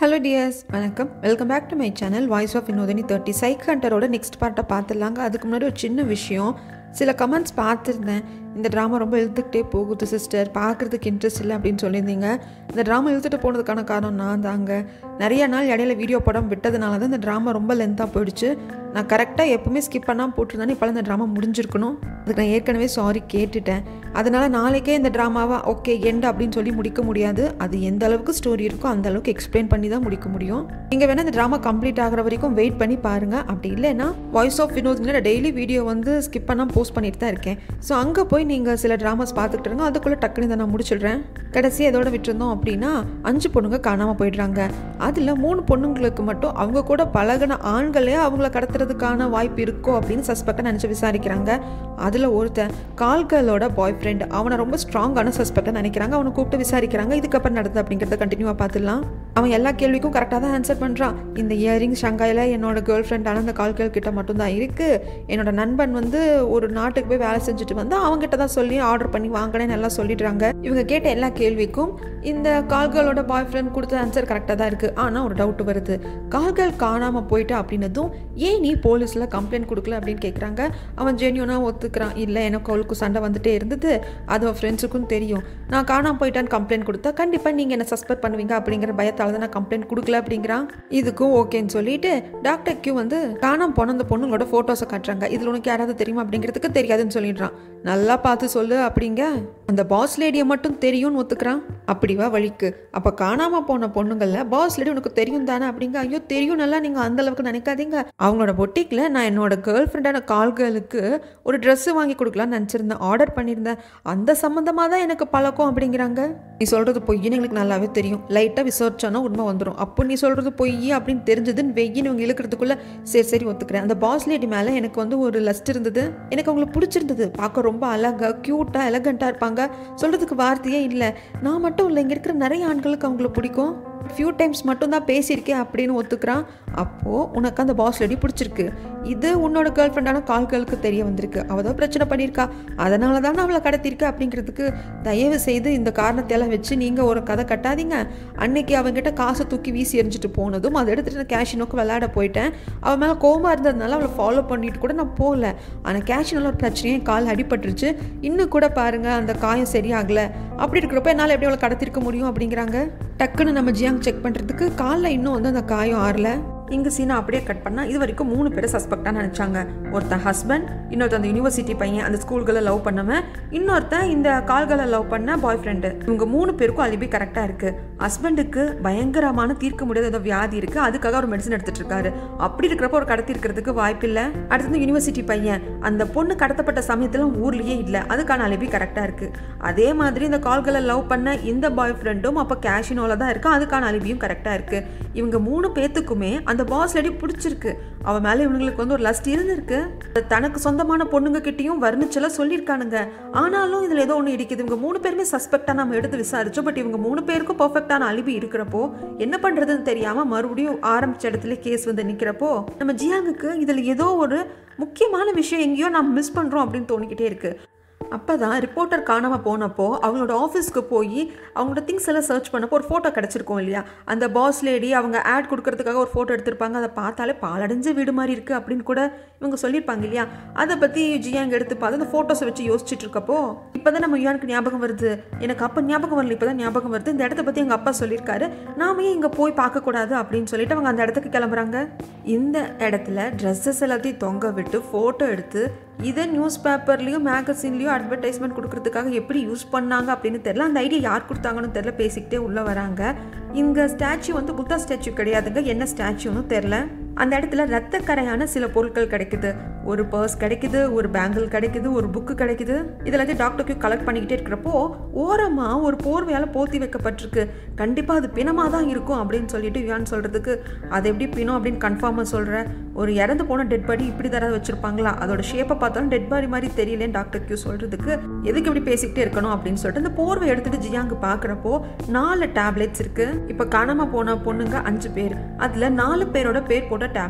hello dears வணக்கம் welcome back to my channel voice of Vinodhini thirty psych ஹண்டரோட next பார்ட்டை பார்த்துடலாங்க அதுக்கு முன்னாடி ஒரு சின்ன விஷயம் சில கமெண்ட்ஸ் பார்த்துருந்தேன் இந்த ட்ராமா ரொம்ப இழுத்துக்கிட்டே போகுது சிஸ்டர் பார்க்குறதுக்கு இன்ட்ரெஸ்ட் இல்லை அப்படின்னு சொல்லியிருந்தீங்க இந்த ட்ராமா இழுத்துட்டு போனதுக்கான காரணம் நான் தாங்க நிறைய நாள் இடையில வீடியோ படம் விட்டதுனால தான் இந்த ட்ராமா ரொம்ப லென்த்தாக போயிடுச்சு நான் கரெக்டாக எப்பவுமே ஸ்கிப் பண்ணாமல் போட்டிருந்தேன் இப்போ இந்த ட்ராமா முடிஞ்சிருக்கணும் அதுக்கு நான் ஏற்கனவே சாரி கேட்டுட்டேன் அதனால் நாளைக்கே இந்த ட்ராமாவை ஓகே எண்ட் அப்படின்னு சொல்லி முடிக்க முடியாது அது எந்த அளவுக்கு ஸ்டோரி இருக்கோ அந்த அளவுக்கு எக்ஸ்பிளைன் பண்ணி தான் முடிக்க முடியும் நீங்கள் வேணால் இந்த ட்ராமா கம்ப்ளீட் ஆகிற வரைக்கும் வெயிட் பண்ணி பாருங்கள் அப்படி இல்லைன்னா வாய்ஸ் ஆஃப் வினோத்ல டெய்லி வீடியோ வந்து ஸ்கிப் பண்ணாமல் போஸ்ட் பண்ணிட்டு தான் இருக்கேன் ஸோ அங்கே போய் நீங்கள் சில ட்ராமாஸ் பார்த்துக்கிட்டு இருங்க அதுக்குள்ளே டக்குனு இதை நான் முடிச்சிடுறேன் கடைசி இதோட விட்டுருந்தோம் அப்படின்னா அஞ்சு பொண்ணுங்க காணாமல் போயிடுறாங்க அதில் மூணு பொண்ணுங்களுக்கு மட்டும் அவங்க கூட பழகின ஆண்களே அவங்கள கடத்துறதுக்கான வாய்ப்பு இருக்கோ அப்படின்னு சஸ்பெக்டாக நினச்சி விசாரிக்கிறாங்க அதில் ஒருத்தன் கால்களோட பாய் ஃப்ரெண்ட் அவனை ரொம்ப ஸ்ட்ராங்கான சஸ்பெக்டாக நினைக்கிறாங்க அவனை கூப்பிட்டு விசாரிக்கிறாங்க இதுக்கப்புறம் நடந்தது அப்படிங்கிறத கண்டினியூவாக பார்த்துடலாம் அவன் எல்லா கேள்விக்கும் கரெக்டாக தான் ஆன்சர் பண்ணுறான் இந்த இயரிங் ஷங்காயில் என்னோட கேர்ள் ஃப்ரெண்டான அந்த கால்கள் கிட்ட மட்டும்தான் இருக்குது என்னோட நண்பன் வந்து ஒரு நாட்டுக்கு போய் வேலை செஞ்சுட்டு வந்து அவங்ககிட்ட தான் சொல்லி ஆர்டர் பண்ணி வாங்கினேன்னு எல்லாம் சொல்லிடுறாங்க இவங்க கேட்ட எல்லா கேள்விக்கும் இந்த கால்களோட பாய் ஃப்ரெண்ட் கொடுத்த ஆன்சர் கரெக்டாக தான் இருக்குது ஆனால் ஒரு டவுட் வருது கால்கள் காணாமல் போயிட்டா அப்படின்னதும் ஏன் நீ போலீஸில் கம்ப்ளைண்ட் கொடுக்கல அப்படின்னு கேட்குறாங்க அவன் ஜென்யூனாக ஒத்துக்கிறான் இல்லை எனக்கு அவளுக்கு சண்டை வந்துட்டே இருந்தது அது அவன் ஃப்ரெண்ட்ஸுக்கும் தெரியும் நான் காணாமல் போயிட்டான்னு கம்ப்ளைண்ட் கொடுத்தா கண்டிப்பாக நீங்கள் என்ன சஸ்பெக்ட் பண்ணுவீங்க அப்படிங்கிற பயத்தால் தான் நான் கம்ப்ளைண்ட் கொடுக்கல அப்படிங்கிறான் இதுக்கும் ஓகேன்னு சொல்லிட்டு டாக்டர் கியூ வந்து காணாமல் போன அந்த பொண்ணுங்களோட ஃபோட்டோஸை காட்டுறாங்க இதில் உனக்கு யாராவது தெரியுமா அப்படிங்கிறதுக்கு தெரியாதுன்னு சொல்லிடுறான் நல்லா பார்த்து சொல்லு அப்படிங்க அந்த பாஸ் லேடியை மட்டும் தெரியும்னு ஒத்துக்கிறான் அப்படிவா வழிக்கு அப்போ காணாமல் போன பொண்ணுங்களில் பாஸ் லேடி உனக்கு தெரியும் தானே அப்படிங்க ஐயோ தெரியும் நல்லா நீங்கள் அந்த அளவுக்கு நினைக்காதீங்க அவங்களோட பொட்டிக்கில் நான் என்னோட கேர்ள் ஃப்ரெண்டான கால்களுக்கு ஒரு ட்ரெஸ்ஸு வாங்கி கொடுக்கலான்னு நினச்சிருந்தேன் ஆர்டர் பண்ணியிருந்தேன் அந்த சம்மந்தமாக தான் எனக்கு பழக்கம் அப்படிங்கிறாங்க நீ சொல்கிறது பொய்ன்னு எங்களுக்கு நல்லாவே தெரியும் லைட்டாக விசாரிச்சோன்னா உண்மை வந்துடும் அப்போ நீ சொல்கிறது பொய் அப்படின்னு தெரிஞ்சதுன்னு வெய்யின்னு இவங்க இழுக்கிறதுக்குள்ளே சரி சரி ஒத்துக்கிறேன் அந்த பாஸ் லேடி மேலே எனக்கு வந்து ஒரு லஸ்ட் இருந்தது எனக்கு அவங்களை பிடிச்சிருந்தது பார்க்க ரொம்ப அழகாக க்யூட்டாக எலகண்ட்டாக இருப்பாங்க சொல்கிறதுக்கு வார்த்தையே இல்லை நான் மட்டும் இல்லை இங்கே இருக்கிற நிறைய ஆண்களுக்கு அவங்கள பிடிக்கும் ஃபியூ டைம்ஸ் மட்டும்தான் பேசியிருக்கேன் அப்படின்னு ஒத்துக்கிறான் அப்போது உனக்கு அந்த பாஸ் லேடி பிடிச்சிருக்கு இது உன்னோட கேர்ள் ஃப்ரெண்டான கால்களுக்கு தெரிய வந்திருக்கு அவள் தான் பிரச்சனை பண்ணியிருக்கா அதனால தானே அவளை கடத்திருக்க அப்படிங்கிறதுக்கு தயவு செய்து இந்த காரணத்தையெல்லாம் வச்சு நீங்கள் ஒரு கதை கட்டாதீங்க அன்னைக்கு அவங்ககிட்ட காசை தூக்கி வீசி எரிஞ்சிட்டு போனதும் அதை எடுத்துகிட்டு நான் கேஷினோக்கு விளையாட போயிட்டேன் அவன் மேலே கோபமாக இருந்ததுனால அவளை ஃபாலோ பண்ணிட்டு கூட நான் போகல ஆனால் கேஷினோட ஒரு பிரச்சனையே கால் அடிபட்டுருச்சு இன்னும் கூட பாருங்கள் அந்த காயம் சரியாகலை அப்படி இருக்கிறப்ப என்னால் எப்படி அவளை கடத்திருக்க முடியும் அப்படிங்கிறாங்க டக்குன்னு நம்ம ஜியாங் செக் பண்ணுறதுக்கு காலில் இன்னும் வந்து அந்த காயம் ஆறல இங்கே சீனை அப்படியே கட் பண்ணால் இது வரைக்கும் மூணு பேரை சஸ்பெக்டாக நினச்சாங்க ஒருத்தன் ஹஸ்பண்ட் இன்னொருத்தன் அந்த யூனிவர்சிட்டி பையன் அந்த ஸ்கூல்களை லவ் பண்ணவன் இன்னொருத்தன் இந்த கால்களை லவ் பண்ண பாய் ஃப்ரெண்டு இவங்க மூணு பேருக்கும் அலிபி கரெக்டாக இருக்குது ஹஸ்பண்டுக்கு பயங்கரமான தீர்க்க முடியாத ஏதோ வியாதி இருக்குது அதுக்காக ஒரு மெடிசன் எடுத்துட்டு இருக்காரு அப்படி இருக்கிறப்ப ஒரு கடத்தி இருக்கிறதுக்கு வாய்ப்பு இல்லை அடுத்தது யூனிவர்சிட்டி பையன் அந்த பொண்ணு கடத்தப்பட்ட சமயத்தில் ஊர்லேயே இல்லை அதுக்கான அலிபி கரெக்டாக இருக்குது அதே மாதிரி இந்த கால்களை லவ் பண்ண இந்த பாய் ஃப்ரெண்டும் அப்போ கேஷினோல தான் இருக்கு அதுக்கான அலிபியும் கரெக்டாக இருக்குது இவங்க மூணு பேத்துக்குமே அந்த பாஸ் லேடி பிடிச்சிருக்கு அவ மேலே இவங்களுக்கு வந்து ஒரு லஸ்ட் இருந்திருக்கு தனக்கு சொந்தமான பொண்ணுங்க கிட்டேயும் வர்ணிச்செல்லாம் சொல்லியிருக்கானுங்க ஆனாலும் இதில் ஏதோ ஒன்று இடிக்குது இவங்க மூணு பேருமே சஸ்பெக்டாக நம்ம எடுத்து விசாரிச்சோம் பட் இவங்க மூணு பேருக்கும் பர்ஃபெக்டான அலிபி இருக்கிறப்போ என்ன பண்ணுறதுன்னு தெரியாமல் மறுபடியும் ஆரம்பிச்ச இடத்துல கேஸ் வந்து நிற்கிறப்போ நம்ம ஜியாங்குக்கு இதில் ஏதோ ஒரு முக்கியமான விஷயம் எங்கேயோ நம்ம மிஸ் பண்ணுறோம் அப்படின்னு தோணிக்கிட்டே இருக்கு அப்போ தான் ரிப்போர்ட்டர் காணாமல் போனப்போ அவங்களோட ஆஃபீஸ்க்கு போய் அவங்களோட திங்ஸ் எல்லாம் சர்ச் பண்ணப்போ ஒரு ஃபோட்டோ கிடச்சிருக்கோம் இல்லையா அந்த பாஸ் லேடி அவங்க ஆட் கொடுக்கறதுக்காக ஒரு ஃபோட்டோ எடுத்திருப்பாங்க அதை பார்த்தாலே பாலடைஞ்ச வீடு மாதிரி இருக்குது அப்படின்னு கூட இவங்க சொல்லியிருப்பாங்க இல்லையா அதை பற்றி ஜியாங் எடுத்து பார்த்து அந்த ஃபோட்டோஸை வச்சு யோசிச்சுட்டு இருக்கப்போ இப்போ தான் நம்ம யுவானுக்கு ஞாபகம் வருது எனக்கு அப்போ ஞாபகம் வரல இப்போ தான் ஞாபகம் வருது இந்த இடத்த பற்றி எங்கள் அப்பா சொல்லியிருக்காரு நாம ஏன் இங்கே போய் பார்க்கக்கூடாது அப்படின்னு சொல்லிட்டு அவங்க அந்த இடத்துக்கு கிளம்புறாங்க இந்த இடத்துல ட்ரெஸ்ஸஸ் எல்லாத்தையும் தொங்க விட்டு ஃபோட்டோ எடுத்து இதை நியூஸ் பேப்பர்லேயும் மேகசின்லேயும் அட்வர்டைஸ்மெண்ட் கொடுக்கறதுக்காக எப்படி யூஸ் பண்ணாங்க அப்படின்னு தெரில அந்த ஐடியா யார் கொடுத்தாங்கன்னு தெரில பேசிக்கிட்டே உள்ளே வராங்க இங்கே ஸ்டாச்சு வந்து புத்தா ஸ்டாச்சு கிடையாதுங்க என்ன ஸ்டாச்சுன்னு தெரில அந்த இடத்துல ரத்த கரையான சில பொருட்கள் கிடைக்குது ஒரு பர்ஸ் கிடைக்குது ஒரு பேங்கிள் கிடைக்குது ஒரு புக்கு கிடைக்குது இதெல்லாத்தையும் டாக்டருக்கு கலெக்ட் பண்ணிக்கிட்டே இருக்கிறப்போ ஓரமாக ஒரு போர்வையால் போத்தி வைக்கப்பட்டிருக்கு கண்டிப்பாக அது பிணமாக தான் இருக்கும் அப்படின்னு சொல்லிட்டு யுவான் சொல்கிறதுக்கு அது எப்படி பிணம் அப்படின்னு கன்ஃபார்மாக சொல்கிறேன் ஒரு இறந்து போன டெட் பாடி இப்படி தர வச்சுருப்பாங்களா அதோட ஷேப்பை பார்த்தாலும் டெட் பாடி மாதிரி தெரியலேன்னு டாக்டர் கியூ சொல்கிறதுக்கு எதுக்கு இப்படி பேசிக்கிட்டே இருக்கணும் அப்படின்னு சொல்லிட்டு அந்த போர்வை எடுத்துகிட்டு ஜியாங்கு பார்க்குறப்போ நாலு டேப்லெட்ஸ் இருக்குது இப்போ காணாமல் போன பொண்ணுங்க அஞ்சு பேர் அதில் நாலு பேரோட பேர் போட்ட டேப்லெட்ஸ்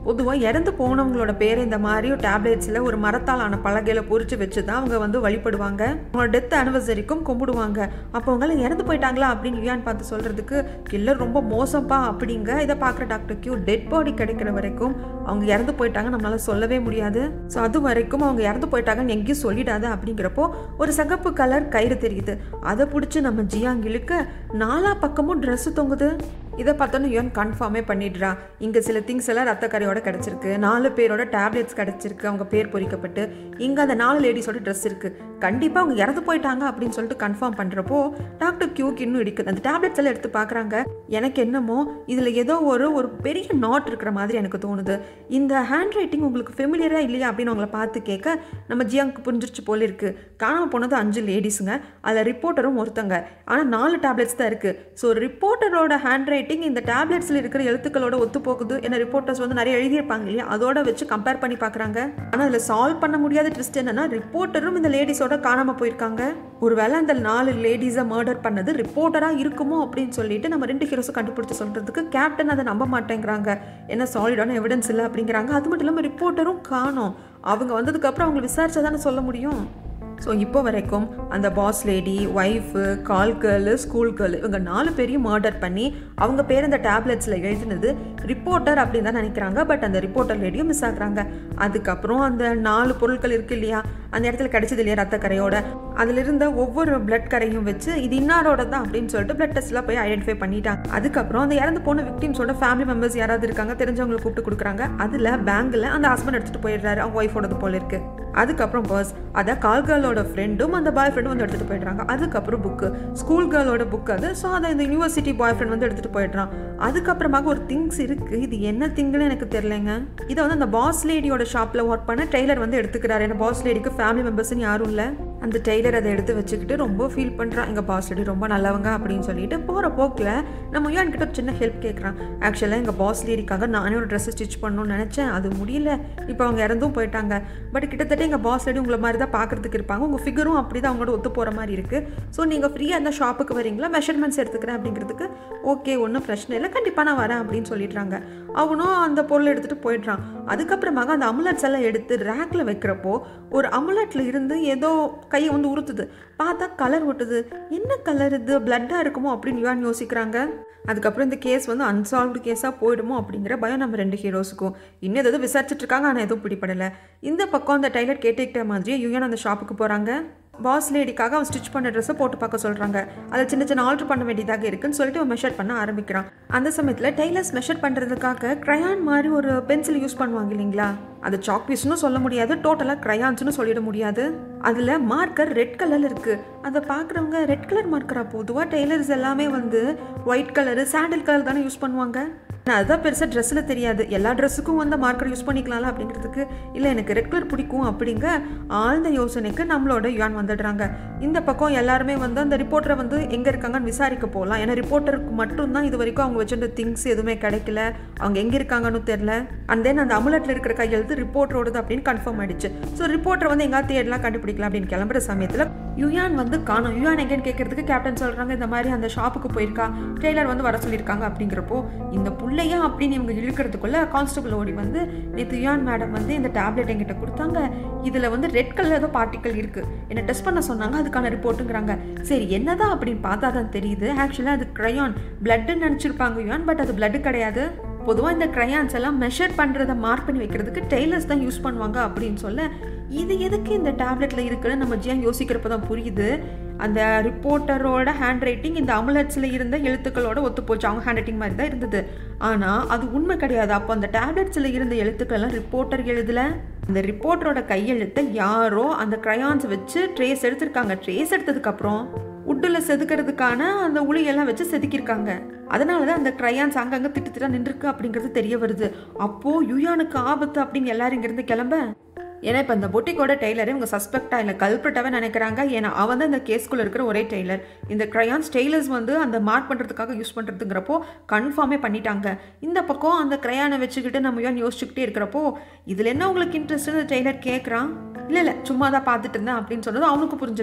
பொதுவாக இறந்து போனவங்களோட பேரை இந்த மாதிரி டேப்லெட்ஸில் ஒரு மரத்தால் ஆன பலகையில் பொறிச்சு வச்சு தான் அவங்க வந்து வழிபடுவாங்க அவங்களோட டெத் அனிவர்சரிக்கும் கும்பிடுவாங்க அப்போ அவங்க இறந்து போயிட்டாங்களா அப்படின்னு யுயான் பார்த்து சொல்கிறதுக்கு கில்லர் ரொம்ப மோசம்ப்பா அப்படிங்க இதை பார்க்குற டாக்டர் கியூ டெட் பாடி கிடைக்கிற வரைக்கும் அவங்க இறந்து போயிட்டாங்க நம்மளால சொல்லவே முடியாது ஸோ அது வரைக்கும் அவங்க இறந்து போயிட்டாங்கன்னு எங்கேயும் சொல்லிடாது அப்படிங்கிறப்போ ஒரு சகப்பு கலர் கயிறு தெரியுது அதை பிடிச்சி நம்ம ஜியாங் இழுக்க நாலா பக்கமும் ட்ரெஸ்ஸு தொங்குது இதை பார்த்தோன்னு யுவன் கன்ஃபார்மே பண்ணிடுறா இங்கே சில திங்ஸ் எல்லாம் ரத்த கரையோட கிடச்சிருக்கு நாலு பேரோட டேப்லெட்ஸ் கிடச்சிருக்கு அவங்க பேர் பொறிக்கப்பட்டு இங்கே அந்த நாலு லேடிஸோட ட்ரெஸ் இருக்குது கண்டிப்பாக அவங்க இறந்து போயிட்டாங்க அப்படின்னு சொல்லிட்டு கன்ஃபார்ம் பண்ணுறப்போ டாக்டர் கியூக்கு இன்னும் இடிக்குது அந்த டேப்லெட்ஸ் எல்லாம் எடுத்து பார்க்குறாங்க எனக்கு என்னமோ இதில் ஏதோ ஒரு ஒரு பெரிய நாட் இருக்கிற மாதிரி எனக்கு தோணுது இந்த ஹேண்ட் ரைட்டிங் உங்களுக்கு ஃபெமிலியராக இல்லையா அப்படின்னு அவங்கள பார்த்து கேட்க நம்ம ஜியாங்க்கு புரிஞ்சிருச்சு போல இருக்குது காணாமல் போனது அஞ்சு லேடிஸுங்க அதில் ரிப்போர்ட்டரும் ஒருத்தங்க ஆனால் நாலு டேப்லெட்ஸ் தான் இருக்குது ஸோ ரிப்போர்ட்டரோட ஹேண்ட் ரைட்டிங் இந்த டேப்லெட்ஸில் இருக்கிற எழுத்துக்களோட ஒத்து போகுது ஏன்னா ரிப்போர்ட்டர்ஸ் வந்து நிறைய எழுதியிருப்பாங்க இல்லையா அதோட வச்சு கம்பேர் பண்ணி பார்க்குறாங்க ஆனால் அதில் சால்வ் பண்ண முடியாத ட்விஸ்ட் என்னன்னா ரிப்போர்ட்டரும் இந்த லேடிஸோட காணாமல் போயிருக்காங்க ஒருவேளை அந்த நாலு லேடிஸை மர்டர் பண்ணது ரிப்போர்ட்டராக இருக்குமோ அப்படின்னு சொல்லிட்டு நம்ம ரெண்டு ஹீரோஸும் கண்டுபிடிச்சு சொல்கிறதுக்கு கேப்டன் அதை நம்ப மாட்டேங்கிறாங்க என்ன சாலிடான எவிடன்ஸ் இல்லை அப்படிங்கிறாங்க அது மட்டும் இல்லாமல் ரிப்போர்ட்டரும் காணோம் அவங்க வந்ததுக்கப்புறம் அவங்க விசாரிச்சா தானே சொல்ல முடியும் ஸோ இப்போ வரைக்கும் அந்த boss lady wife call girl school girl இவங்க நாலு பேரையும் மர்டர் பண்ணி அவங்க பேர் அந்த டேப்லெட்ஸில் எழுதினது ரிப்போர்ட்டர் அப்படின்னு தான் நினைக்கிறாங்க பட் அந்த ரிப்போர்ட்டர் லேடியும் மிஸ் ஆகுறாங்க அதுக்கப்புறம் அந்த நாலு பொருட்கள் இருக்கு இல்லையா அந்த இடத்துல கிடைச்சது இல்லையா ரத்த கரையோட அதில் இருந்த ஒவ்வொரு பிளட் கரையும் வச்சு இது இன்னாரோட தான் அப்படின்னு சொல்லிட்டு பிளட் டெஸ்ட்லாம் போய் ஐடென்டிஃபை பண்ணிட்டாங்க அதுக்கப்புறம் அந்த இறந்து போன விக்டிம்ஸோட ஃபேமிலி மெம்பர்ஸ் யாராவது இருக்காங்க தெரிஞ்சவங்களை கூப்பிட்டு கொடுக்குறாங்க அதில் பேங்க்கில் அந்த ஹஸ்பண்ட் எடுத்துகிட்டு போயிடுறாரு அவங்க ஒய்ஃபோடது போல இருக்கு அதுக்கப்புறம் பர்ஸ் அதை கால் கேர்ளோட ஃப்ரெண்டும் அந்த பாய் ஃப்ரெண்டும் வந்து எடுத்துகிட்டு போயிடுறாங்க அதுக்கப்புறம் புக்கு ஸ்கூல் கேர்ளோட புக் அது ஸோ அதை இந்த யூனிவர்சிட்டி பாய் ஃப்ரெண்ட் வந்து எடுத்துகிட்டு போயிடுறான் அதுக்கப்புறமாக ஒரு திங்ஸ் இருக்குது இது என்ன திங்குன்னு எனக்கு தெரிலங்க இதை வந்து அந்த பாஸ் லேடியோட ஷாப்பில் ஒர்க் பண்ண டெய்லர் வந்து எடுத்துக்கிறாரு ஏன்னா பாஸ் லேடிக்கு ஃபேமிலி மெம்பர்ஸ்னு யாரும் இல்லை அந்த டெய்லர் அதை எடுத்து வச்சுக்கிட்டு ரொம்ப ஃபீல் பண்ணுறான் எங்கள் பாஸ் லேடி ரொம்ப நல்லவங்க அப்படின்னு சொல்லிட்டு போகிற போக்கில் நம்ம யுவான் கிட்ட ஒரு சின்ன ஹெல்ப் கேட்குறான் ஆக்சுவலாக எங்கள் பாஸ் லேடிக்காக நானே ஒரு ட்ரெஸ்ஸை ஸ்டிச் பண்ணணும்னு நினச்சேன் அது முடியல இப்போ அவங்க இறந்தும் போயிட்டாங்க பட் கிட்டத்தட்ட எங்கள் பாஸ் லேடி உங்களை மாதிரி தான் பார்க்குறதுக்கு இருப்பாங்க உங்கள் ஃபிகரும் அப்படி தான் அவங்களோட ஒத்து போகிற மாதிரி இருக்குது ஸோ நீங்கள் ஃப்ரீயாக அந்த ஷாப்புக்கு வரீங்களா மெஷர்மெண்ட்ஸ் எடுத்துக்கிறேன் அப்படிங்கிறதுக்கு ஓகே ஒன்றும் பிரச்சனை இல்லை கண்டிப்பாக நான் வரேன் அப்படின்னு சொல்லிடுறாங்க அவனும் அந்த பொருள் எடுத்துகிட்டு போயிடுறான் அதுக்கப்புறமாக அந்த அமுலட்ஸ் எல்லாம் எடுத்து ரேக்கில் வைக்கிறப்போ ஒரு அமுலட்டில் இருந்து ஏதோ கையை வந்து உறுத்துது பார்த்தா கலர் ஒட்டுது என்ன கலர் இது பிளட்டாக இருக்குமோ அப்படின்னு யுவான் யோசிக்கிறாங்க அதுக்கப்புறம் இந்த கேஸ் வந்து அன்சால்வ்டு கேஸாக போயிடுமோ அப்படிங்கிற பயம் நம்ம ரெண்டு ஹீரோஸுக்கும் இன்னும் ஏதாவது விசாரிச்சுட்டு இருக்காங்க ஆனால் எதுவும் பிடிப்படலை இந்த பக்கம் அந்த டைலர் கேட்டுக்கிட்ட மாதிரியே யுயான் அந்த ஷாப்புக்கு போகிறாங்க பாஸ் லேடிக்காக அவன் ஸ்டிச் பண்ண ட்ரெஸ்ஸை போட்டு பார்க்க சொல்கிறாங்க அதில் சின்ன சின்ன ஆல்ட்ரு பண்ண வேண்டியதாக இருக்குன்னு சொல்லிட்டு அவன் மெஷர் பண்ண ஆரம்பிக்கிறான் அந்த சமயத்தில் டெய்லர்ஸ் மெஷர் பண்ணுறதுக்காக க்ரையான் மாதிரி ஒரு பென்சில் யூஸ் பண்ணுவாங்க இல்லைங்களா அது சாக் பீஸ்னு சொல்ல முடியாது டோட்டலாக க்ரையான்ஸ்னு சொல்லிட முடியாது அதில் மார்க்கர் ரெட் கலர் இருக்குது அதை பார்க்குறவங்க ரெட் கலர் மார்க்கரா பொதுவாக டெய்லர்ஸ் எல்லாமே வந்து ஒயிட் கலரு சாண்டில் கலர் தானே யூஸ் பண்ணுவாங்க நான் அதுதான் பெருசாக ட்ரெஸ்ஸில் தெரியாது எல்லா ட்ரெஸ்ஸுக்கும் வந்து மார்க்கர் யூஸ் பண்ணிக்கலாம்ல அப்படிங்கிறதுக்கு இல்லை எனக்கு ரெட் கலர் பிடிக்கும் அப்படிங்க ஆழ்ந்த யோசனைக்கு நம்மளோட யுவான் வந்துடுறாங்க இந்த பக்கம் எல்லாருமே வந்து அந்த ரிப்போர்ட்டரை வந்து எங்கே இருக்காங்கன்னு விசாரிக்க போகலாம் ஏன்னா ரிப்போர்ட்டருக்கு மட்டும்தான் இது வரைக்கும் அவங்க வச்சிருந்த திங்ஸ் எதுவுமே கிடைக்கல அவங்க எங்கே இருக்காங்கன்னு தெரில அண்ட் தென் அந்த அமுலட்டில் இருக்கிற கையெழுத்து ரிப்போர்ட்டரோடது அப்படின்னு கன்ஃபார்ம் ஆயிடுச்சு ஸோ ரிப்போர்ட்டர் வந்து எங்கேயாவது தேடலாம் கண்டுபிடிக்கலாம் அப்படின்னு கிளம்புற சமயத்தில் யுயான் வந்து காணும் யுயான் எங்கேன்னு கேட்கறதுக்கு கேப்டன் சொல்கிறாங்க இந்த மாதிரி அந்த ஷாப்புக்கு போயிருக்கா டெய்லர் வந்து வர சொல்லியிருக்காங்க அப்படிங்கிறப்போ இந்த புள்ளையா அப்படின்னு இவங்க இழுக்கிறதுக்குள்ள கான்ஸ்டபிள் ஓடி வந்து நேற்று யுயான் மேடம் வந்து இந்த டேப்லெட் என்கிட்ட கொடுத்தாங்க இதில் வந்து ரெட் கலர் ஏதோ பார்ட்டிக்கல் இருக்குது என்னை டெஸ்ட் பண்ண சொன்னாங்க அதுக்கான ரிப்போர்ட்டுங்கிறாங்க சரி என்னதான் அப்படின்னு பார்த்தா தான் தெரியுது ஆக்சுவலாக அது க்ரையான் பிளட்டுன்னு நினச்சிருப்பாங்க யுவான் பட் அது பிளட்டு கிடையாது பொதுவாக இந்த க்ரையான்ஸ் எல்லாம் மெஷர் பண்ணுறதை மார்க் பண்ணி வைக்கிறதுக்கு டெய்லர்ஸ் தான் யூஸ் பண்ணுவாங்க அப்படின்னு சொல்ல இது எதுக்கு இந்த டேப்லெட்டில் இருக்குன்னு நம்ம ஜியான் யோசிக்கிறப்ப தான் புரியுது அந்த ரிப்போர்ட்டரோட ஹேண்ட் ரைட்டிங் இந்த அமுலட்ஸில் இருந்த எழுத்துக்களோட ஒத்து போச்சு அவங்க ஹேண்ட் ரைட்டிங் மாதிரி தான் இருந்தது ஆனால் அது உண்மை கிடையாது அப்போ அந்த டேப்லெட்ஸில் இருந்த எழுத்துக்கள்லாம் ரிப்போர்ட்டர் எழுதல அந்த ரிப்போர்ட்டரோட கையெழுத்தை யாரோ அந்த க்ரையான்ஸ் வச்சு ட்ரேஸ் எடுத்திருக்காங்க ட்ரேஸ் எடுத்ததுக்கப்புறம் உட்டில் செதுக்கிறதுக்கான அந்த உளியெல்லாம் வச்சு செதுக்கியிருக்காங்க அதனால தான் அந்த க்ரையான்ஸ் அங்கங்கே திட்டு திட்டா நின்றுருக்கு அப்படிங்கிறது தெரிய வருது அப்போது யுயானுக்கு ஆபத்து அப்படின்னு எல்லாரும் இங்கேருந்து கிளம்ப ஏன்னா இப்போ இந்த பொட்டிக்கோட டெய்லரே இவங்க சஸ்பெக்டாக இல்லை கல்பிரிட்டாவே நினைக்கிறாங்க ஏன்னா அவன் தான் இந்த கேஸ்குள்ளே இருக்கிற ஒரே டெய்லர் இந்த க்ரையான்ஸ் டெய்லர்ஸ் வந்து அந்த மார்க் பண்ணுறதுக்காக யூஸ் பண்ணுறதுங்கிறப்போ கன்ஃபார்மே பண்ணிட்டாங்க இந்த பக்கம் அந்த க்ரையானை வச்சுக்கிட்டு நம்ம ஏன் யோசிச்சுக்கிட்டே இருக்கிறப்போ இதில் என்ன உங்களுக்கு இன்ட்ரெஸ்ட்னு டெய்லர் கேட்குறான் இல்லை இல்லை சும்மா தான் பார்த்துட்டு இருந்தேன் அப்படின்னு சொன்னது அவனுக்கு புரிஞ்சிருச்சு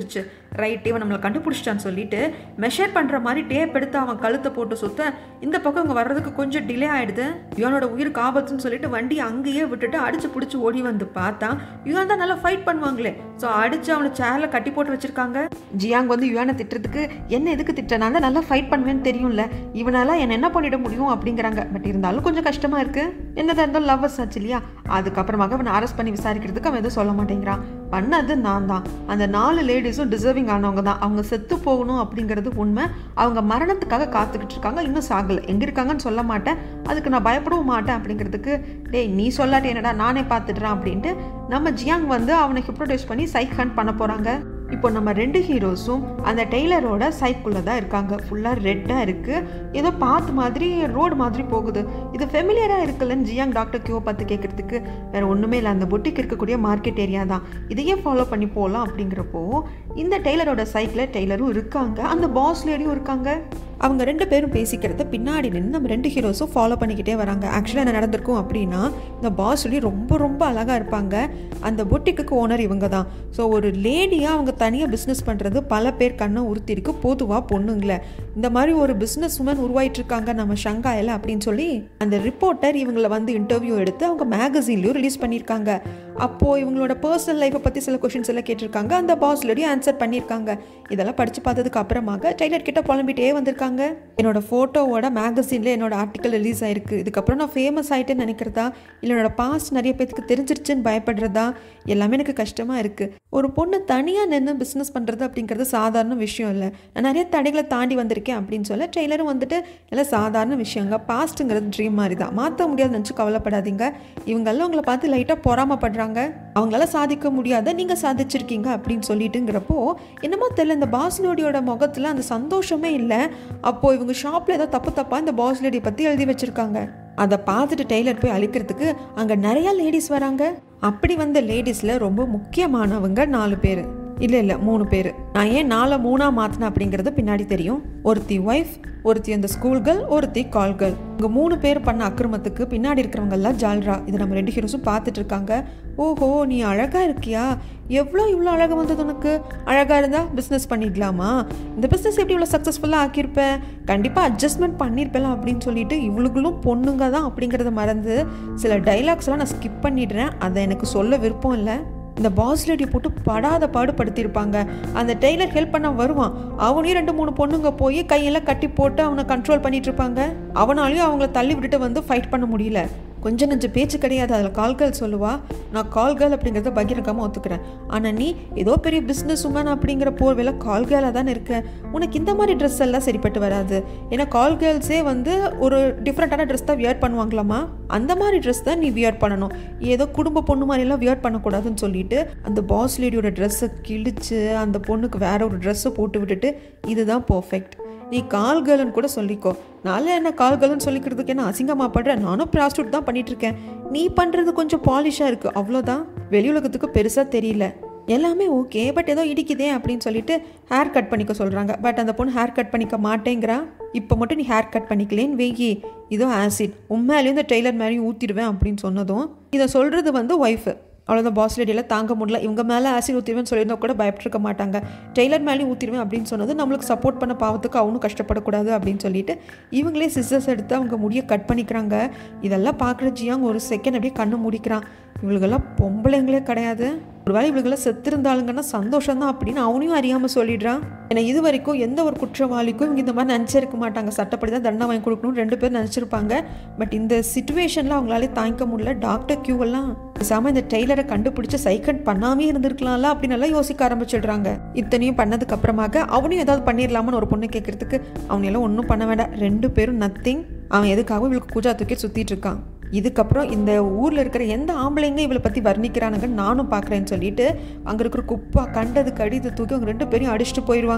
ரைட் இவன் நம்மளை கண்டுபிடிச்சிட்டான்னு சொல்லிட்டு மெஷர் பண்ணுற மாதிரி டேப் எடுத்து அவன் கழுத்தை போட்டு சுத்த இந்த பக்கம் இவங்க வர்றதுக்கு கொஞ்சம் டிலே ஆயிடுது இவனோட உயிருக்கு ஆபத்துன்னு சொல்லிட்டு வண்டி அங்கேயே விட்டுட்டு அடிச்சு பிடிச்சி ஓடி வந்து பார்த்தா யுவான் தான் நல்லா ஃபைட் பண்ணுவாங்களே ஸோ அடிச்சு அவனை சேர்ல கட்டி போட்டு வச்சிருக்காங்க ஜியாங் வந்து யுவானை திட்டுறதுக்கு என்ன எதுக்கு திட்ட நான் தான் நல்லா ஃபைட் பண்ணுவேன்னு தெரியும்ல இவனால என்ன என்ன பண்ணிட முடியும் அப்படிங்கிறாங்க பட் இருந்தாலும் கொஞ்சம் கஷ்டமா இருக்கு என்னதான் இருந்தாலும் லவ்வர்ஸ் ஆச்சு இல்லையா அதுக்கப்புறமாக அவனை அரெஸ்ட் பண்ணி விசாரிக்கிறதுக்கு அவன் எதுவும் சொல்ல மாட்டேங்கிறான் பண்ணது நான் தான் அந்த நாலு லேடிஸும் டிசர்விங் ஆனவங்க தான் அவங்க செத்து போகணும் அப்படிங்கிறது உண்மை அவங்க மரணத்துக்காக காத்துக்கிட்டு இருக்காங்க இன்னும் சாகலை எங்கே இருக்காங்கன்னு சொல்ல மாட்டேன் அதுக்கு நான் பயப்படவும் மாட்டேன் அப்படிங்கிறதுக்கு டேய் நீ சொல்லாட்டி என்னடா நானே பார்த்துடுறேன் அப்படின்ட்டு நம்ம ஜியாங் வந்து அவனை ஹிப்ரோடைஸ் பண்ணி சைக் ஹண்ட் பண்ண போகிறாங்க இப்போ நம்ம ரெண்டு ஹீரோஸும் அந்த டெய்லரோட சைக்குள்ளே தான் இருக்காங்க ஃபுல்லாக ரெட்டாக இருக்குது ஏதோ பாத்து மாதிரி ரோடு மாதிரி போகுது இது ஃபெமிலியராக இருக்குல்லன்னு ஜியாங் டாக்டர் கியூவை பார்த்து கேட்குறதுக்கு வேற ஒன்றுமே இல்லை அந்த புட்டிக்கு இருக்கக்கூடிய மார்க்கெட் ஏரியா தான் இதையே ஃபாலோ பண்ணி போகலாம் அப்படிங்கிறப்போ இந்த டெய்லரோட சைக்கிளில் டெய்லரும் இருக்காங்க அந்த பாஸ் லேடியும் இருக்காங்க அவங்க ரெண்டு பேரும் பேசிக்கிறத பின்னாடி நின்று நம்ம ரெண்டு ஹீரோஸும் ஃபாலோ பண்ணிக்கிட்டே வராங்க ஆக்சுவலாக என்ன நடந்திருக்கும் அப்படின்னா இந்த பாஸ் சொல்லி ரொம்ப ரொம்ப அழகாக இருப்பாங்க அந்த பொட்டிக்கு ஓனர் இவங்க தான் ஸோ ஒரு லேடியாக அவங்க தனியாக பிஸ்னஸ் பண்ணுறது பல பேர் கண்ணை உறுத்திருக்கு பொதுவாக பொண்ணுங்களே இந்த மாதிரி ஒரு பிஸ்னஸ் உமன் உருவாயிட்டு இருக்காங்க நம்ம ஷங்காயில் அப்படின்னு சொல்லி அந்த ரிப்போர்ட்டர் இவங்களை வந்து இன்டர்வியூ எடுத்து அவங்க மேகசின்லையும் ரிலீஸ் பண்ணியிருக்காங்க அப்போது இவங்களோட பர்சனல் லைஃப்பை பற்றி சில கொஷின்ஸ் எல்லாம் கேட்டிருக்காங்க அந்த பாஸ் லேடியும் ஆன்சர் பண்ணியிருக்காங்க இதெல்லாம் படித்து பார்த்ததுக்கு அப்புறமாக டைலர் கிட்ட புலம்பிட்டே வந்திருக்காங்க என்னோட ஃபோட்டோவோட மேகசினில் என்னோட ஆர்டிக்கல் ரிலீஸ் ஆயிருக்கு இதுக்கப்புறம் நான் ஃபேமஸ் ஆகிட்டேன்னு நினைக்கிறதா இல்லை என்னோட பாஸ்ட் நிறைய பேத்துக்கு தெரிஞ்சிருச்சுன்னு பயப்படுறதா எல்லாமே எனக்கு கஷ்டமாக இருக்குது ஒரு பொண்ணு தனியாக நின்று பிஸ்னஸ் பண்ணுறது அப்படிங்கிறது சாதாரண விஷயம் இல்லை நான் நிறைய தடைகளை தாண்டி வந்திருக்கேன் அப்படின்னு சொல்ல ட்ரெய்லரும் வந்துட்டு எல்லாம் சாதாரண விஷயங்க பாஸ்ட்டுங்கிறது ட்ரீம் மாதிரி தான் மாற்ற முடியாது நினச்சி கவலைப்படாதீங்க இவங்கெல்லாம் உங்களை பார்த்து லைட்டாக பொறாமப்படுறாங்க அவங்களால சாதிக்க முடியாத நீங்கள் சாதிச்சிருக்கீங்க அப்படின்னு சொல்லிட்டுங்கிறப்போ என்னமோ தெரியல இந்த பாஸ் லேடியோட முகத்தில் அந்த சந்தோஷமே இல்லை அப்போது இவங்க ஷாப்பில் ஏதோ தப்பு தப்பாக இந்த பாஸ் லேடியை பற்றி எழுதி வச்சுருக்காங்க அதை பார்த்துட்டு டெய்லர் போய் அழிக்கிறதுக்கு அங்கே நிறையா லேடிஸ் வராங்க அப்படி வந்த லேடிஸில் ரொம்ப முக்கியமானவங்க நாலு பேர் இல்லை இல்லை மூணு பேர் நான் ஏன் நாளை மூணாக மாற்றினேன் அப்படிங்கிறது பின்னாடி தெரியும் ஒருத்தி ஒய்ஃப் ஒருத்தி அந்த ஸ்கூல் கேர்ள் ஒருத்தி கால் கேர்ள் இங்கே மூணு பேர் பண்ண அக்கிரமத்துக்கு பின்னாடி இருக்கிறவங்க எல்லாம் ஜால்ரா இதை நம்ம ரெண்டு ஹீரோஸும் பார்த்துட்டு இருக்காங்க ஓஹோ நீ அழகாக இருக்கியா எவ்வளோ இவ்வளோ அழகாக வந்தது உனக்கு அழகாக இருந்தால் பிஸ்னஸ் பண்ணிக்கலாமா இந்த பிஸ்னஸ் எப்படி இவ்வளோ சக்ஸஸ்ஃபுல்லாக ஆக்கியிருப்பேன் கண்டிப்பாக அட்ஜஸ்ட்மெண்ட் பண்ணியிருப்பேன் அப்படின்னு சொல்லிட்டு இவளுகளும் பொண்ணுங்க தான் அப்படிங்கிறத மறந்து சில டைலாக்ஸ்லாம் நான் ஸ்கிப் பண்ணிடுறேன் அதை எனக்கு சொல்ல விருப்பம் இல்லை இந்த பாஸ் லேடியை போட்டு படாத பாடுபடுத்தியிருப்பாங்க அந்த டெய்லர் ஹெல்ப் பண்ண வருவான் அவனையும் ரெண்டு மூணு பொண்ணுங்க போய் கையெல்லாம் கட்டி போட்டு அவனை கண்ட்ரோல் பண்ணிட்டு இருப்பாங்க அவனாலையும் அவங்கள தள்ளி விட்டுட்டு வந்து ஃபைட் பண்ண முடியல கொஞ்ச நெஞ்ச பேச்சு கிடையாது அதில் கால்கள் சொல்லுவா நான் கால்கள் அப்படிங்கிறத பகிரங்கமாக ஒத்துக்கிறேன் ஆனால் நீ ஏதோ பெரிய பிஸ்னஸ் உமன் அப்படிங்கிற போர்வேல கால்கேலாக தானே இருக்க உனக்கு இந்த மாதிரி ட்ரெஸ் எல்லாம் சரிப்பட்டு வராது ஏன்னா கால் கேர்ள்ஸே வந்து ஒரு டிஃப்ரெண்ட்டான ட்ரெஸ் தான் வியர் பண்ணுவாங்களாமா அந்த மாதிரி ட்ரெஸ் தான் நீ வியர் பண்ணணும் ஏதோ குடும்ப பொண்ணு மாதிரிலாம் வியர் பண்ணக்கூடாதுன்னு சொல்லிட்டு அந்த பாஸ் லேடியோட ட்ரெஸ்ஸை கிழிச்சு அந்த பொண்ணுக்கு வேற ஒரு ட்ரெஸ்ஸை போட்டு விட்டுட்டு இதுதான் பர்ஃபெக்ட் நீ கால் கேர்ள்னு கூட சொல்லிக்கோ நாளே என்ன கால் கேர்ள்னு சொல்லிக்கிறதுக்கு என்ன அசிங்கமாக படுற நானும் ப்ராஸ்டியூட் தான் பண்ணிட்டு இருக்கேன் நீ பண்ணுறது கொஞ்சம் பாலிஷாக இருக்குது அவ்வளோதான் வெளி உலகத்துக்கு பெருசாக தெரியல எல்லாமே ஓகே பட் ஏதோ இடிக்குதே அப்படின்னு சொல்லிட்டு ஹேர் கட் பண்ணிக்க சொல்கிறாங்க பட் அந்த பொண்ணு ஹேர் கட் பண்ணிக்க மாட்டேங்கிறா இப்போ மட்டும் நீ ஹேர் கட் பண்ணிக்கலேன்னு வெயி இதோ ஆசிட் உண்மையிலேயும் இந்த டெய்லர் மேலேயும் ஊற்றிடுவேன் அப்படின்னு சொன்னதும் இதை சொல்கிறது வந்து ஒய்ஃபு அவ்வளோதான் பாஸ் லேடியெல்லாம் தாங்க முடியல இவங்க மேலே ஆசிட் ஊற்றிடுவேன்னு சொல்லியிருந்தா கூட பயப்பட்டிருக்க மாட்டாங்க டெய்லர் மேலேயும் ஊற்றிடுவேன் அப்படின்னு சொன்னது நம்மளுக்கு சப்போர்ட் பண்ண பாவத்துக்கு அவனும் கஷ்டப்படக்கூடாது அப்படின்னு சொல்லிட்டு இவங்களே சிஸ்டர்ஸ் எடுத்து அவங்க முடியை கட் பண்ணிக்கிறாங்க இதெல்லாம் பார்க்குற ஜியாங் ஒரு செகண்ட் அப்படியே கண்ணு முடிக்கிறான் இவளுகெல்லாம் பொம்பளைங்களே கிடையாது ஒருவேளை இவளுகெல்லாம் செத்திருந்தாளுங்கன்னா சந்தோஷம் தான் அப்படின்னு அவனையும் அறியாமல் சொல்லிடுறான் ஏன்னா இது வரைக்கும் எந்த ஒரு குற்றவாளிக்கும் இவங்க இந்த மாதிரி நினச்சிருக்க மாட்டாங்க சட்டப்படி தான் தண்டனை வாங்கி கொடுக்கணும்னு ரெண்டு பேரும் நினச்சிருப்பாங்க பட் இந்த சுச்சுவேஷனில் அவங்களாலே தாங்கிக்க முடியல டாக்டர் கியூ எல்லாம் பேசாமல் இந்த டெய்லரை கண்டுபிடிச்சு சைக்கண்ட் பண்ணாமே இருந்திருக்கலாம்ல அப்படின்னு எல்லாம் யோசிக்க ஆரம்பிச்சிடுறாங்க இத்தனையும் பண்ணதுக்கு அப்புறமாக அவனையும் ஏதாவது பண்ணிடலாமான்னு ஒரு பொண்ணு கேட்கறதுக்கு அவனையெல்லாம் ஒன்றும் பண்ண வேண்டாம் ரெண்டு பேரும் நத்திங் அவன் எதுக்காகவும் இவளுக்கு கூஜா தூக்கி சுற்றிட்டு இருக்கான் இதுக்கப்புறம் இந்த ஊரில் இருக்கிற எந்த ஆம்பளைங்க இவளை பற்றி வர்ணிக்கிறானுங்கன்னு நானும் பார்க்குறேன்னு சொல்லிட்டு அங்கே இருக்கிற குப்பா கண்டது கடிது தூக்கி அவங்க ரெண்டு பேரையும் அடிச்சுட்டு போயிடுவாங்க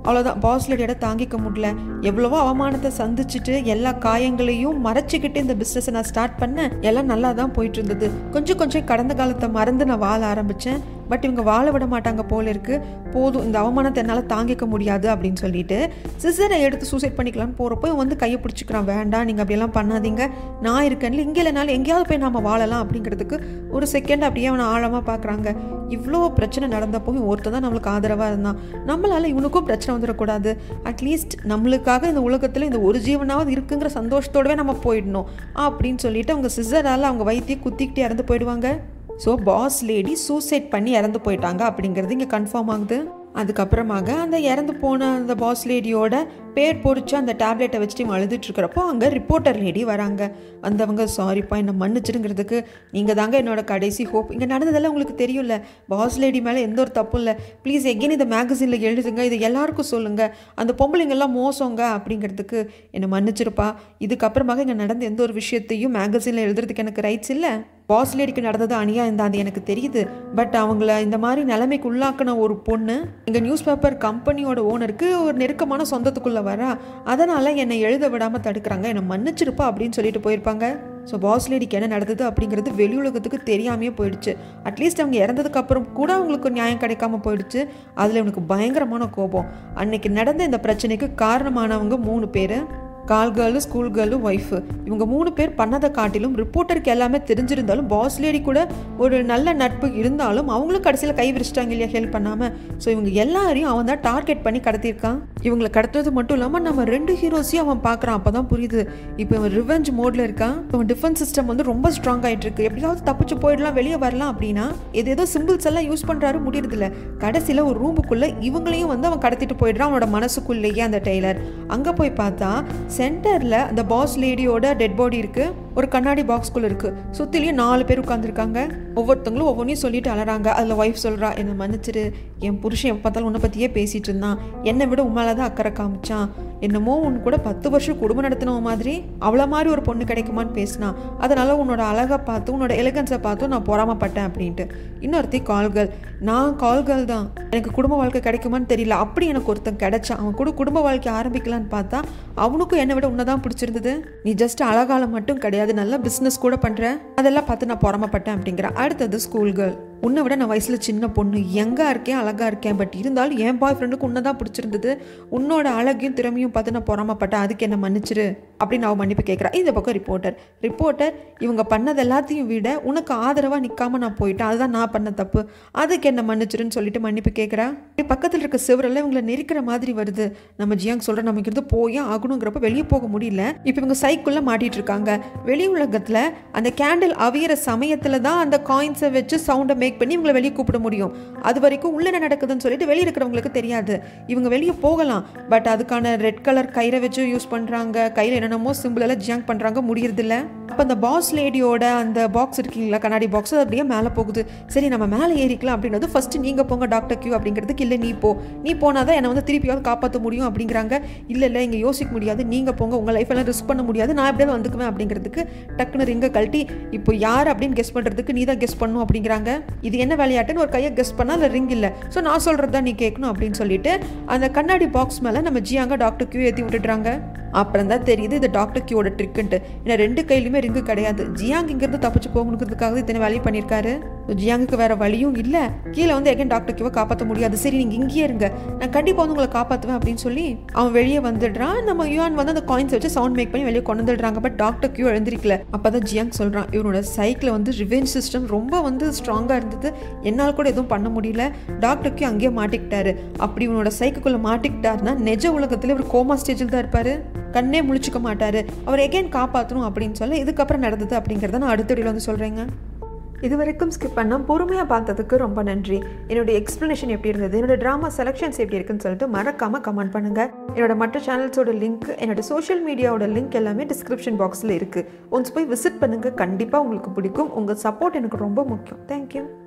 அவ்வளோதான் பாஸ் லேடியோட தாங்கிக்க முடியல எவ்வளவோ அவமானத்தை சந்திச்சுட்டு எல்லா காயங்களையும் மறைச்சிக்கிட்டு இந்த பிஸ்னஸை நான் ஸ்டார்ட் பண்ணேன் எல்லாம் நல்லா தான் போயிட்டு இருந்தது கொஞ்சம் கொஞ்சம் கடந்த காலத்தை மறந்து நான் வாழ ஆரம்பித்தேன் பட் இவங்க வாழ விட மாட்டாங்க போல இருக்கு போதும் இந்த அவமானத்தை என்னால் தாங்கிக்க முடியாது அப்படின்னு சொல்லிட்டு சிசரை எடுத்து சூசைட் பண்ணிக்கலாம்னு போகிறப்போ இவன் வந்து கையை பிடிச்சிக்கிறான் வேண்டாம் நீங்கள் அப்படியெல்லாம் பண்ணாதீங்க நான் இருக்கேன்ல இங்கே இல்லைனாலும் எங்கேயாவது போய் நாம வாழலாம் அப்படிங்கிறதுக்கு ஒரு செகண்ட் அப்படியே அவனை ஆழமாக பார்க்குறாங்க இவ்வளோ பிரச்சனை நடந்தப்போ இவன் ஒருத்தன் தான் நம்மளுக்கு ஆதரவாக இருந்தான் நம்மளால் இவனுக்கும் பிரச்சனை வந்துடக்கூடாது அட்லீஸ்ட் நம்மளுக்காக இந்த உலகத்தில் இந்த ஒரு ஜீவனாவது இருக்குங்கிற சந்தோஷத்தோடவே நம்ம போயிடணும் அப்படின்னு சொல்லிட்டு அவங்க சிசரால் அவங்க வயிற்றையே குத்திக்கிட்டு இறந்து போயிடுவாங்க ஸோ பாஸ் லேடி சூசைட் பண்ணி இறந்து போயிட்டாங்க அப்படிங்கிறது இங்கே கன்ஃபார்ம் ஆகுது அதுக்கப்புறமாக அந்த இறந்து போன அந்த பாஸ் லேடியோட பேர் பொறிச்சு அந்த டேப்லெட்டை வச்சுட்டு இவங்க அழுதுட்டு இருக்கிறப்போ அங்கே ரிப்போர்ட்டர் லேடி வராங்க வந்தவங்க சாரிப்பா என்னை மன்னிச்சிடுங்கிறதுக்கு நீங்கள் தாங்க என்னோட கடைசி ஹோப் இங்கே நடந்ததெல்லாம் உங்களுக்கு தெரியும்ல பாஸ் லேடி மேலே எந்த ஒரு தப்பும் இல்லை ப்ளீஸ் எகெயின் இந்த மேகசினில் எழுதுங்க இது எல்லாருக்கும் சொல்லுங்கள் அந்த பொம்பளைங்கெல்லாம் மோசங்க அப்படிங்கிறதுக்கு என்னை மன்னிச்சிருப்பா இதுக்கப்புறமாக இங்கே நடந்த எந்த ஒரு விஷயத்தையும் மேகசினில் எழுதுறதுக்கு எனக்கு ரைட்ஸ் இல்லை பாஸ் லேடிக்கு நடந்தது அநியாயம் தான் அது எனக்கு தெரியுது பட் அவங்கள இந்த மாதிரி நிலைமைக்கு உள்ளாக்கின ஒரு பொண்ணு எங்கள் நியூஸ் பேப்பர் கம்பெனியோட ஓனருக்கு ஒரு நெருக்கமான சொந்தத்துக்குள்ளே வரா அதனால் என்னை எழுத விடாமல் தடுக்கிறாங்க என்னை மன்னிச்சிருப்பா அப்படின்னு சொல்லிட்டு போயிருப்பாங்க ஸோ பாஸ் லேடிக்கு என்ன நடந்தது அப்படிங்கிறது வெளி உலகத்துக்கு தெரியாமையே போயிடுச்சு அட்லீஸ்ட் அவங்க இறந்ததுக்கு அப்புறம் கூட அவங்களுக்கு நியாயம் கிடைக்காம போயிடுச்சு அதில் இவனுக்கு பயங்கரமான கோபம் அன்னைக்கு நடந்த இந்த பிரச்சனைக்கு காரணமானவங்க மூணு பேர் call girl school girl wife இவங்க மூணு பேர் பண்ணதை காட்டிலும் ரிப்போர்ட்டருக்கு எல்லாமே தெரிஞ்சிருந்தாலும் பாஸ் லேடி கூட ஒரு நல்ல நட்பு இருந்தாலும் அவங்களும் கடைசியில் கை விரிச்சிட்டாங்க இல்லையா ஹெல்ப் பண்ணாமல் ஸோ இவங்க எல்லாரையும் அவன் தான் டார்கெட் பண்ணி கடத்தியிருக்கான் இவங்களை கடத்துறது மட்டும் இல்லாமல் நம்ம ரெண்டு ஹீரோஸையும் அவன் பார்க்குறான் அப்போ தான் புரியுது இப்போ இவன் ரிவெஞ்ச் மோடில் இருக்கான் இவன் டிஃபென்ஸ் சிஸ்டம் வந்து ரொம்ப ஸ்ட்ராங் ஆகிட்டு இருக்கு எப்படியாவது தப்பிச்சு போயிடலாம் வெளியே வரலாம் அப்படின்னா இது ஏதோ சிம்பிள்ஸ் எல்லாம் யூஸ் பண்ணுறாரு முடியறதில்ல கடைசியில் ஒரு ரூமுக்குள்ளே இவங்களையும் வந்து அவன் கடத்திட்டு போயிடுறான் அவனோட மனசுக்குள்ளேயே அந்த டெய்லர் அங்கே போய் பார்த்தா சென்டரில் அந்த பாஸ் லேடியோட டெட் பாடி இருக்குது ஒரு கண்ணாடி பாக்ஸ்குள்ளே இருக்குது சுற்றிலையும் நாலு பேர் உட்காந்துருக்காங்க ஒவ்வொருத்தங்களும் ஒவ்வொன்றையும் சொல்லிட்டு அலறாங்க அதில் ஒய்ஃப் சொல்கிறா என்னை மன்னிச்சிரு என் புருஷன் எப்போ பார்த்தாலும் உன்னை பற்றியே பேசிகிட்டு இருந்தான் என்னை விட உண்மையில தான் அக்கறை காமிச்சான் என்னமோ உன் கூட பத்து வருஷம் குடும்பம் நடத்தினவ மாதிரி அவ்வளோ மாதிரி ஒரு பொண்ணு கிடைக்குமான்னு பேசினான் அதனால் உன்னோட அழகை பார்த்து உன்னோட எலிகன்ஸை பார்த்து நான் பொறாமப்பட்டேன் அப்படின்ட்டு இன்னொருத்தி கால்கள் நான் கால்கள் தான் எனக்கு குடும்ப வாழ்க்கை கிடைக்குமான்னு தெரியல அப்படி எனக்கு ஒருத்தன் கிடைச்சான் அவன் கூட குடும்ப வாழ்க்கை ஆரம்பிக்கலான்னு பார்த்தா அவனுக்கும் என்னை விட உன்னை தான் பிடிச்சிருந்தது நீ ஜஸ்ட் அழகால மட்டும் கிடையாது நல்ல பிஸ்னஸ் கூட பண்ணுற அதெல்லாம் பார்த்து நான் பொறாமப்பட்டேன் அப்படிங்கிற அடுத்தது ஸ்கூல் கேர்ள் உன்னை விட நான் வயசில் சின்ன பொண்ணு எங்கே இருக்கேன் அழகாக இருக்கேன் பட் இருந்தாலும் என் பாய் ஃப்ரெண்டுக்கு உன்னை தான் பிடிச்சிருந்தது உன்னோட அழகையும் திறமையும் பார்த்து நான் பொறாமப்பட்டேன் அதுக்கு என்ன மன்னிச்சிரு அப்படின்னு அவன் மன்னிப்பு கேட்குறா இந்த பக்கம் ரிப்போர்ட்டர் ரிப்போர்ட்டர் இவங்க பண்ணது எல்லாத்தையும் விட உனக்கு ஆதரவாக நிற்காம நான் போயிட்டேன் அதுதான் நான் பண்ண தப்பு அதுக்கு என்ன மன்னிச்சிருன்னு சொல்லிட்டு மன்னிப்பு கேட்குறா பக்கத்தில் இருக்க சிவரெல்லாம் இவங்களை நெருக்கிற மாதிரி வருது நம்ம ஜியாங் சொல்கிற நமக்கு இருந்து போயே ஆகணுங்கிறப்ப வெளியே போக முடியல இப்போ இவங்க சைக்குள்ளே மாட்டிட்டு இருக்காங்க வெளி உலகத்தில் அந்த கேண்டில் அவியிற சமயத்தில் தான் அந்த காயின்ஸை வச்சு சவுண்டை மேக் பண்ணி இவங்களை வெளியே கூப்பிட முடியும் அது வரைக்கும் உள்ள என்ன நடக்குதுன்னு சொல்லிட்டு வெளியே இருக்கிறவங்களுக்கு தெரியாது இவங்க வெளியே போகலாம் பட் அதுக்கான ரெட் கலர் கயிறை வச்சு யூஸ் பண்ணுறாங்க கையில் என்னென்னமோ சிம்பிள் எல்லாம் ஜியாங் பண்ணுறாங்க முடியறதில்ல அப்போ அந்த பாஸ் லேடியோட அந்த பாக்ஸ் இருக்கீங்களா கண்ணாடி பாக்ஸ் அது அப்படியே மேலே போகுது சரி நம்ம மேலே ஏறிக்கலாம் அப்படின்றது ஃபர்ஸ்ட் நீங்கள் போங்க டாக்டர் கியூ அப்படிங்கிறதுக்கு இல்லை நீ போ நீ போனால் தான் என்னை வந்து திருப்பியாவது காப்பாற்ற முடியும் அப்படிங்கிறாங்க இல்லை இல்லை இங்கே யோசிக்க முடியாது நீங்கள் போங்க உங்கள் லைஃப் எல்லாம் ரிஸ்க் பண்ண முடியாது நான் எப்படியாவது வந்துக்குவேன் அப்படிங்கிறதுக்கு டக்குன்னு ரிங்கை கழட்டி இப்போ யார் அப்படின்னு கெஸ் பண்ணுறதுக்கு நீ தான் கெஸ் பண்ணும் அப்படிங்கிறாங்க இது என்ன விளையாட்டுன்னு ஒரு கையை கெஸ் பண்ணால் அதில் ரிங் இல்லை ஸோ நான் சொல்கிறது தான் நீ கேட்கணும் அப்படின்னு சொல்லிட்டு அந்த கண்ணாடி பாக்ஸ் மேலே நம்ம ஜியாங்க டாக்டர் கியூ ஏற்றி விட்டுடுறாங்க அப்புறம் தான் தெரியுது இது டாக்டர் கியூவோட ட்ரிக்குன்ட்டு ஏன்னா ரெண்டு கையிலுமே ரிங்கு கிடையாது ஜியாங் இங்கேருந்து தப்பிச்சு போகணுங்கிறதுக்காக இத்தனை வேலையை பண்ணியிருக்காரு ஜியாங்குக்கு வேற வழியும் இல்லை கீழே வந்து எகன் டாக்டர் கியூவை காப்பாற்ற முடியாது சரி நீங்கள் இங்கேயே இருங்க நான் கண்டிப்பாக வந்து உங்களை காப்பாற்றுவேன் அப்படின்னு சொல்லி அவன் வெளியே வந்துடுறான் நம்ம யுவான் வந்து அந்த காயின்ஸ் வச்சு சவுண்ட் மேக் பண்ணி வெளியே கொண்டு வந்துடுறாங்க பட் டாக்டர் கியூ எழுந்திருக்கல அப்போ தான் ஜியாங் சொல்கிறான் இவனோட சைக்கிள் வந்து ரிவெஞ்ச் சிஸ்டம் ரொம்ப வந்து ஸ்ட்ராங்காக இருந்தது என்னால் கூட எதுவும் பண்ண முடியல டாக்டர் கியூ அங்கேயே மாட்டிக்கிட்டாரு அப்படி இவனோட சைக்கிள்குள்ளே மாட்டிக்கிட்டாருன்னா நிஜ உலகத்தில் இவர் கோமா ஸ்டேஜில் தான் இருப்பார் கண்ணே முழிச்சுக்க மாட்டார் அவர் எகேன் காப்பாற்றணும் அப்படின்னு சொல்ல இதுக்கப்புறம் நடந்தது அப்படிங்கிறத நான் அடுத்த வீடியோவில் வந்து சொல்கிறேங்க இது வரைக்கும் ஸ்கிப் பண்ணால் பொறுமையாக பார்த்ததுக்கு ரொம்ப நன்றி என்னுடைய எக்ஸ்ப்ளனேஷன் எப்படி இருந்தது என்னோட ட்ராமா செலெக்ஷன்ஸ் எப்படி இருக்குன்னு சொல்லிட்டு மறக்காமல் கமெண்ட் பண்ணுங்கள் என்னோட மற்ற சேனல்ஸோட லிங்க் என்னோட சோஷியல் மீடியாவோட லிங்க் எல்லாமே டிஸ்கிரிப்ஷன் பாக்ஸில் இருக்குது ஒன்ஸ் போய் விசிட் பண்ணுங்கள் கண்டிப்பாக உங்களுக்கு பிடிக்கும் உங்கள் சப்போர்ட் எனக்கு ரொம்ப முக்கியம் தேங்க்யூ